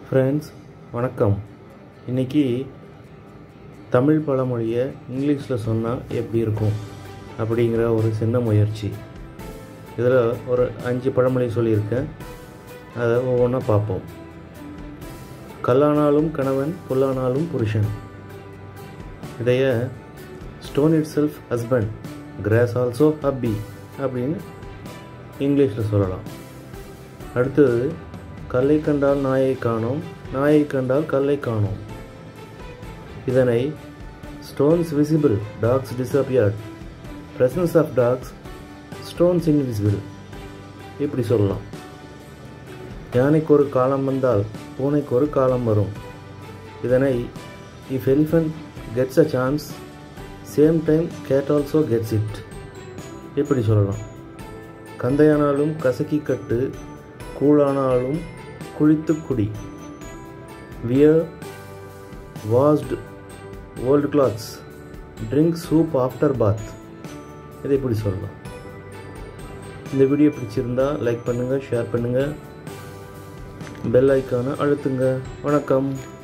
friends வணக்கம் இன்றைக்கி தமிழ் பழமொழியை இங்கிலீஷில் சொன்னால் எப்படி இருக்கும் அப்படிங்கிற ஒரு சின்ன முயற்சி இதில் ஒரு அஞ்சு பழமொழி சொல்லியிருக்கேன் அதை ஒவ்வொன்றா பார்ப்போம் கல்லானாலும் கணவன் புல்லானாலும் புருஷன் இதைய stone it self husband grass also hubby அப்படின்னு இங்கிலீஷில் சொல்லலாம் அடுத்தது கல்லை கண்டால் நாயை காணோம் நாயை கண்டால் கல்லை காணோம் இதனை stones visible dogs disappeared presence of dogs stones invisible இப்படி சொல்லலாம் யானைக்கு ஒரு காலம் வந்தால் பூனைக்கு ஒரு காலம் வரும் இதனை if elephant gets a chance same time cat also gets it இப்படி சொல்லலாம் கந்தையானாலும் கசக்கி கட்டு கூழானாலும் குளித்து குடி wear washed old clothes drink soup after bath இதை இப்படி சொல்லலாம் இந்த வீடியோ பிடிச்சிருந்தா லைக் பண்ணுங்கள் ஷேர் பண்ணுங்கள் பெல் ஐக்கானை அழுத்துங்க வணக்கம்